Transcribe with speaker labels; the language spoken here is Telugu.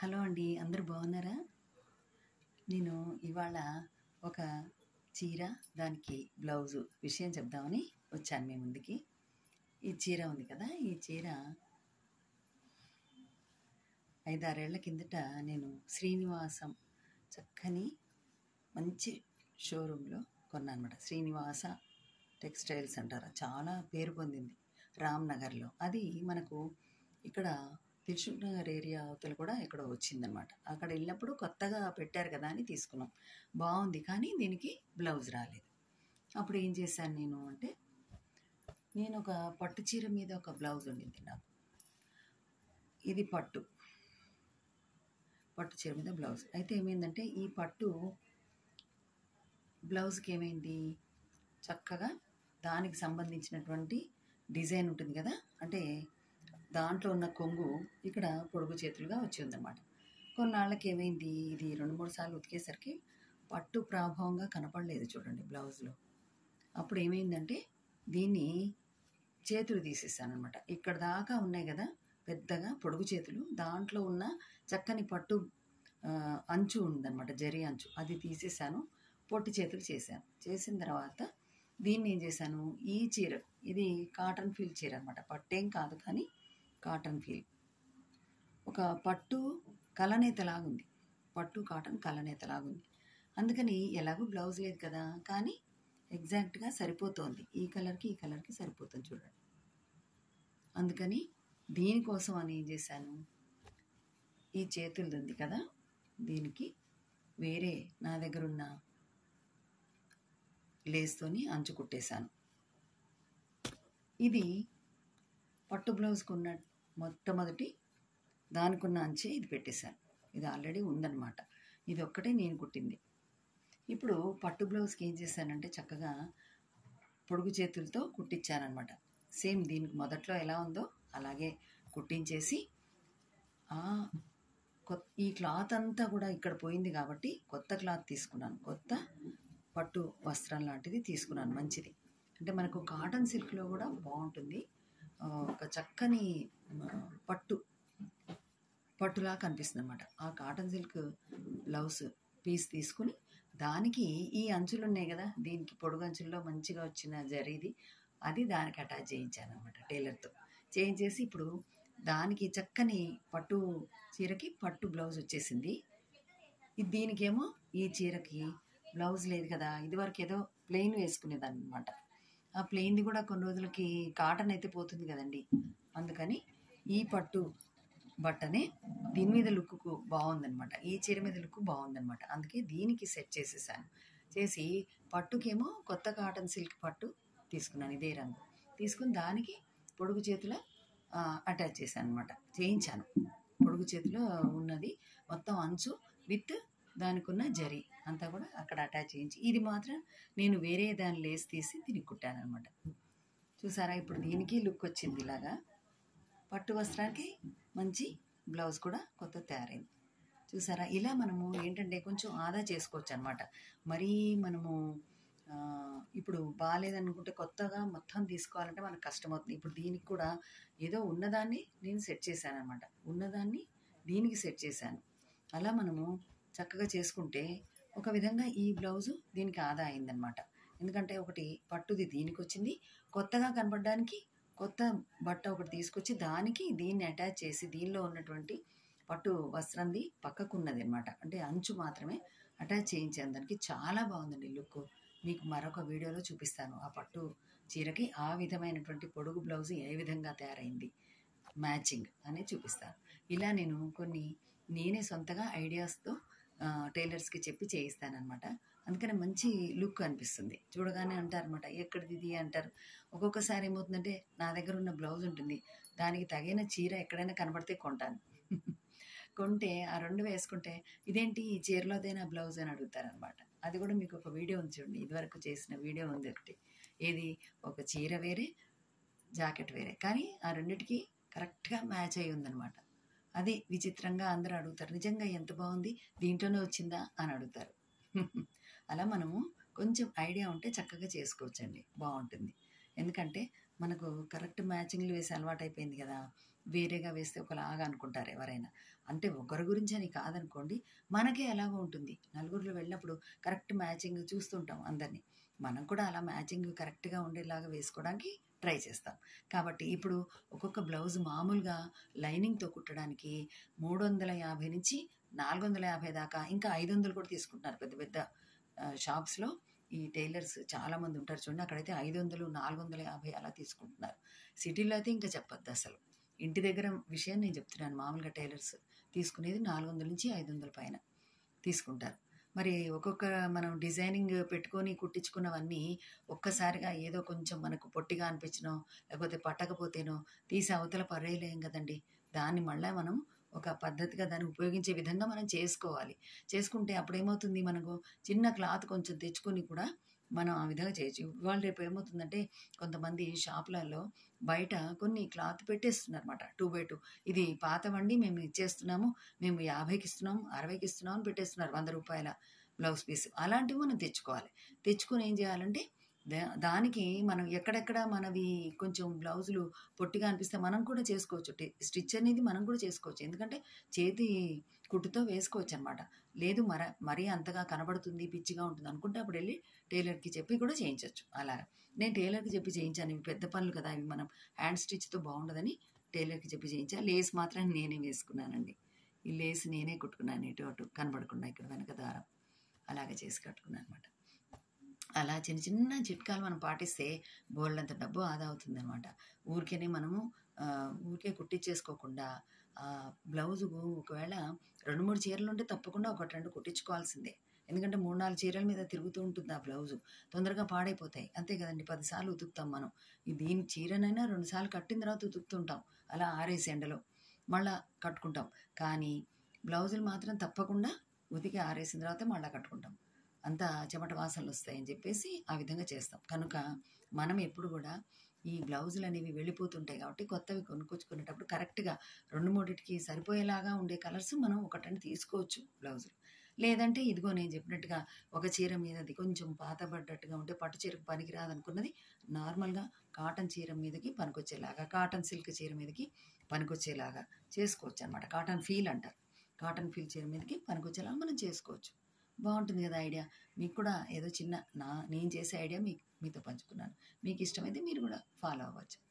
Speaker 1: హలో అండి అందరూ బాగున్నారా నేను ఇవాళ ఒక చీర దానికి బ్లౌజు విషయం చెప్దామని వచ్చాను మీ ముందుకి ఈ చీర ఉంది కదా ఈ చీర ఐదారేళ్ల కిందట నేను శ్రీనివాసం చక్కని మంచి షోరూంలో కొన్నాను అనమాట శ్రీనివాస టెక్స్టైల్స్ అంటారు చాలా పేరు పొందింది రామ్ నగర్లో అది మనకు ఇక్కడ దిల్సుఖ్ నగర్ ఏరియా అవతల కూడా ఇక్కడ వచ్చిందనమాట అక్కడ వెళ్ళినప్పుడు కొత్తగా పెట్టారు కదా అని తీసుకున్నాం బాగుంది కానీ దీనికి బ్లౌజ్ రాలేదు అప్పుడు ఏం చేశాను నేను అంటే నేను ఒక పట్టు చీర మీద ఒక బ్లౌజ్ ఉండింది నాకు ఇది పట్టు పట్టు చీర మీద బ్లౌజ్ అయితే ఏమైందంటే ఈ పట్టు బ్లౌజ్కి ఏమైంది చక్కగా దానికి సంబంధించినటువంటి డిజైన్ ఉంటుంది కదా అంటే దాంట్లో ఉన్న కొంగు ఇక్కడ పొడుగు చేతులుగా వచ్చిందన్నమాట కొన్నాళ్ళకి ఏమైంది ఇది రెండు మూడు సార్లు ఉతికేసరికి పట్టు ప్రభావంగా కనపడలేదు చూడండి బ్లౌజ్లో అప్పుడు ఏమైందంటే దీన్ని చేతులు తీసేసాను అనమాట ఇక్కడ దాకా ఉన్నాయి కదా పెద్దగా పొడుగు చేతులు దాంట్లో ఉన్న చక్కని పట్టు ఆ, అంచు ఉందన్నమాట జరి అంచు అది తీసేసాను పొట్టి చేతులు చేశాను చేసిన తర్వాత దీన్ని ఏం చేశాను ఈ చీర ఇది కాటన్ ఫీల్ చీర అనమాట పట్టేం కాదు కానీ కాటన్ ఫీల్ ఒక పట్టు కలనేతలాగుంది పట్టు కాటన్ కలనేతలాగుంది అందుకని ఎలాగో బ్లౌజ్ లేదు కదా కానీ ఎగ్జాక్ట్గా సరిపోతోంది ఈ కలర్కి ఈ కలర్కి సరిపోతుంది చూడండి అందుకని దీనికోసం అని ఏం చేశాను ఈ చేతులది ఉంది కదా దీనికి వేరే నా దగ్గర ఉన్న లేస్తోని అంచు కుట్టేశాను ఇది పట్టు బ్లౌజ్కి ఉన్న మొట్టమొదటి దానికి ఉన్న అంచే ఇది పెట్టేశాను ఇది ఆల్రెడీ ఉందన్నమాట ఇది ఒక్కటే నేను కుట్టింది ఇప్పుడు పట్టు బ్లౌజ్కి ఏం చేశానంటే చక్కగా పొడుగు చేతులతో కుట్టించానమాట సేమ్ దీనికి మొదట్లో ఎలా ఉందో అలాగే కుట్టించేసి ఆ కొత్త ఈ క్లాత్ అంతా కూడా ఇక్కడ పోయింది కాబట్టి కొత్త క్లాత్ తీసుకున్నాను కొత్త పట్టు వస్త్రం లాంటిది తీసుకున్నాను మంచిది అంటే మనకు కాటన్ సిల్క్లో కూడా బాగుంటుంది ఆ, ఒక చక్కని ఆ, పట్టు పట్టులా కనిపిస్తుంది అనమాట ఆ కాటన్ సిల్క్ బ్లౌజ్ పీస్ తీసుకుని దానికి ఈ అంచులు ఉన్నాయి కదా దీనికి పొడుగు అంచుల్లో మంచిగా వచ్చిన జరీది అది దానికి అటాచ్ చేయించాను అనమాట టైలర్తో చేయించేసి ఇప్పుడు దానికి చక్కని పట్టు చీరకి పట్టు బ్లౌజ్ వచ్చేసింది ఇది దీనికేమో ఈ చీరకి బ్లౌజ్ లేదు కదా ఇదివరకు ఏదో ప్లెయిన్ వేసుకునేదాన్ని అనమాట ఆ ప్లెయిన్ది కూడా కొన్ని రోజులకి కాటన్ అయితే పోతుంది కదండి అందుకని ఈ పట్టు బట్టనే దీని మీద లుక్కు బాగుందనమాట ఈ చీర మీద లుక్ బాగుందనమాట అందుకే దీనికి సెట్ చేసేసాను చేసి పట్టుకేమో కొత్త కాటన్ సిల్క్ పట్టు తీసుకున్నాను ఇదే రంగు తీసుకుని దానికి పొడుగు చేతుల అటాచ్ చేశాను అనమాట చేయించాను పొడుగు చేతిలో ఉన్నది మొత్తం అంచు విత్ దానికి ఉన్న జరి అంతా కూడా అక్కడ అటాచ్ చేయించి ఇది మాత్రం నేను వేరే దాని లేస్ తీసి దీనికి కుట్టాను అనమాట చూసారా ఇప్పుడు దీనికి లుక్ వచ్చింది ఇలాగా పట్టు వస్త్రానికి మంచి బ్లౌజ్ కూడా కొత్త తయారైంది చూసారా ఇలా మనము ఏంటంటే కొంచెం ఆదా చేసుకోవచ్చు అనమాట మరీ మనము ఆ, ఇప్పుడు బాగాలేదనుకుంటే కొత్తగా మొత్తం తీసుకోవాలంటే మనకు కష్టమవుతుంది ఇప్పుడు దీనికి కూడా ఏదో ఉన్నదాన్ని నేను సెట్ చేశాను అనమాట ఉన్నదాన్ని దీనికి సెట్ చేశాను అలా మనము చక్కగా చేసుకుంటే ఒక విధంగా ఈ బ్లౌజు దీనికి ఆదా అయిందనమాట ఎందుకంటే ఒకటి పట్టుది దీనికి వచ్చింది కొత్తగా కనపడడానికి కొత్త బట్ట ఒకటి తీసుకొచ్చి దానికి దీన్ని అటాచ్ చేసి దీనిలో ఉన్నటువంటి పట్టు వస్త్రంది పక్కకు ఉన్నది అనమాట అంటే అంచు మాత్రమే అటాచ్ చేయించాను దానికి చాలా బాగుందండి లుక్ మీకు మరొక వీడియోలో చూపిస్తాను ఆ పట్టు చీరకి ఆ విధమైనటువంటి పొడుగు బ్లౌజ్ ఏ విధంగా తయారైంది మ్యాచింగ్ అనేది చూపిస్తాను ఇలా నేను కొన్ని నేనే సొంతగా ఐడియాస్తో టైలర్స్కి చెప్పి చేయిస్తానమాట అందుకని మంచి లుక్ అనిపిస్తుంది చూడగానే అంటారనమాట ఎక్కడిది ఇది అంటారు ఒక్కొక్కసారి ఏమవుతుందంటే నా దగ్గర ఉన్న బ్లౌజ్ ఉంటుంది దానికి తగిన చీర ఎక్కడైనా కనబడితే కొంటాను కొంటే ఆ రెండు వేసుకుంటే ఇదేంటి ఈ చీరలోదైనా బ్లౌజ్ అని అడుగుతారనమాట అది కూడా మీకు ఒక వీడియో ఉంది చూడండి ఇదివరకు చేసిన వీడియో ఉంది ఒకటి ఏది ఒక చీర వేరే జాకెట్ వేరే కానీ ఆ రెండిటికి కరెక్ట్గా మ్యాచ్ అయి ఉందన్నమాట అది విచిత్రంగా అందరూ అడుగుతారు నిజంగా ఎంత బాగుంది దీంట్లోనే వచ్చిందా అని అడుగుతారు అలా మనము కొంచెం ఐడియా ఉంటే చక్కగా చేసుకోవచ్చండి బాగుంటుంది ఎందుకంటే మనకు కరెక్ట్ మ్యాచింగ్లు వేసి అలవాటు అయిపోయింది కదా వేరేగా వేస్తే ఒకలాగా అనుకుంటారు ఎవరైనా అంటే ఒకరి గురించి అని కాదనుకోండి మనకే ఎలాగో ఉంటుంది నలుగురిలో వెళ్ళినప్పుడు కరెక్ట్ మ్యాచింగ్ చూస్తుంటాం అందరినీ మనం కూడా అలా మ్యాచింగ్ కరెక్ట్గా ఉండేలాగా వేసుకోవడానికి ట్రై చేస్తాం కాబట్టి ఇప్పుడు ఒక్కొక్క బ్లౌజ్ మామూలుగా లైనింగ్తో కుట్టడానికి మూడు వందల యాభై నుంచి నాలుగు వందల యాభై దాకా ఇంకా ఐదు వందలు కూడా తీసుకుంటున్నారు పెద్ద పెద్ద ఆ, షాప్స్లో ఈ టైలర్స్ చాలామంది ఉంటారు చూడండి అక్కడైతే ఐదు వందలు నాలుగు వందల యాభై అలా తీసుకుంటున్నారు సిటీలో అయితే ఇంకా చెప్పొద్దు అసలు ఇంటి దగ్గర విషయం నేను చెప్తున్నాను మామూలుగా టైలర్స్ తీసుకునేది నాలుగు వందల నుంచి ఐదు వందల పైన తీసుకుంటారు మరి ఒక్కొక్క మనం డిజైనింగ్ పెట్టుకొని కుట్టించుకున్నవన్నీ ఒక్కసారిగా ఏదో కొంచెం మనకు పొట్టిగా అనిపించనో లేకపోతే పట్టకపోతేనో తీసి అవతల పర్వేయలేం కదండి దాన్ని మళ్ళీ మనం ఒక పద్ధతిగా దాన్ని ఉపయోగించే విధంగా మనం చేసుకోవాలి చేసుకుంటే అప్పుడు ఏమవుతుంది మనకు చిన్న క్లాత్ కొంచెం తెచ్చుకొని కూడా మనం ఆ విధంగా చేయొచ్చు ఇవాళ రేపు ఏమవుతుందంటే కొంతమంది షాపులలో బయట కొన్ని క్లాత్ పెట్టేస్తున్నారు అనమాట టూ బై టూ ఇది పాతవండి మేము ఇచ్చేస్తున్నాము మేము యాభైకి ఇస్తున్నాము అరవైకి ఇస్తున్నాము అని పెట్టేస్తున్నారు వంద రూపాయల బ్లౌజ్ పీస్ అలాంటివి మనం తెచ్చుకోవాలి తెచ్చుకొని ఏం చేయాలంటే దా- దానికి మనం ఎక్కడెక్కడ మనవి కొంచెం బ్లౌజులు పొట్టిగా అనిపిస్తే మనం కూడా చేసుకోవచ్చు టి- స్టిచ్ అనేది మనం కూడా చేసుకోవచ్చు ఎందుకంటే చేతి కుట్టుతో వేసుకోవచ్చు అనమాట లేదు మర మరీ అంతగా కనబడుతుంది పిచ్చిగా ఉంటుంది అనుకుంటే అప్పుడు వెళ్ళి టైలర్కి చెప్పి కూడా చేయించవచ్చు అలా నేను టైలర్కి చెప్పి చేయించాను ఇవి పెద్ద పనులు కదా ఇవి మనం హ్యాండ్ స్టిచ్తో బాగుండదని టైలర్కి చెప్పి చేయించా లేస్ మాత్రం నేనే వేసుకున్నానండి ఈ లేస్ నేనే కుట్టుకున్నాను ఇటు అటు కనబడకుండా ఇక్కడ వెనక దారం అలాగే చేసి కట్టుకున్నాను అనమాట అలా చిన్న చిన్న చిట్కాలు మనం పాటిస్తే బోల్డంత డబ్బు ఆదా అవుతుంది అనమాట ఊరికేనే మనము ఆ, ఊరికే కుట్టించేసుకోకుండా ఆ, బ్లౌజు ఒకవేళ రెండు మూడు చీరలు ఉంటే తప్పకుండా ఒకటి రెండు కుట్టించుకోవాల్సిందే ఎందుకంటే మూడు నాలుగు చీరల మీద తిరుగుతూ ఉంటుంది ఆ బ్లౌజు తొందరగా పాడైపోతాయి అంతే కదండి పదిసార్లు ఉతుకుతాం మనం ఈ దీని చీరనైనా రెండుసార్లు కట్టిన తర్వాత ఉతుకుతుంటాం అలా ఆరేసి ఎండలో మళ్ళా కట్టుకుంటాం కానీ బ్లౌజులు మాత్రం తప్పకుండా ఉతికి ఆరేసిన తర్వాత మళ్ళీ కట్టుకుంటాం అంతా చెమట వాసనలు వస్తాయని చెప్పేసి ఆ విధంగా చేస్తాం కనుక మనం ఎప్పుడు కూడా ఈ బ్లౌజులు అనేవి వెళ్ళిపోతుంటాయి కాబట్టి కొత్తవి కొనుక్కొచ్చుకునేటప్పుడు కరెక్ట్గా రెండు మూడింటికి సరిపోయేలాగా ఉండే కలర్స్ మనం ఒకటని తీసుకోవచ్చు బ్లౌజులు లేదంటే ఇదిగో నేను చెప్పినట్టుగా ఒక చీర మీదది కొంచెం పాతబడ్డట్టుగా ఉంటే పట్టు చీరకు పనికిరాదనుకున్నది నార్మల్గా కాటన్ చీర మీదకి పనికొచ్చేలాగా కాటన్ సిల్క్ చీర మీదకి పనికొచ్చేలాగా చేసుకోవచ్చు అనమాట కాటన్ ఫీల్ అంటారు కాటన్ ఫీల్ చీర మీదకి పనికొచ్చేలాగా మనం చేసుకోవచ్చు బాగుంటుంది కదా ఐడియా మీకు కూడా ఏదో చిన్న నా నేను చేసే ఐడియా మీకు మీతో పంచుకున్నాను మీకు ఇష్టమైతే మీరు కూడా ఫాలో అవ్వచ్చు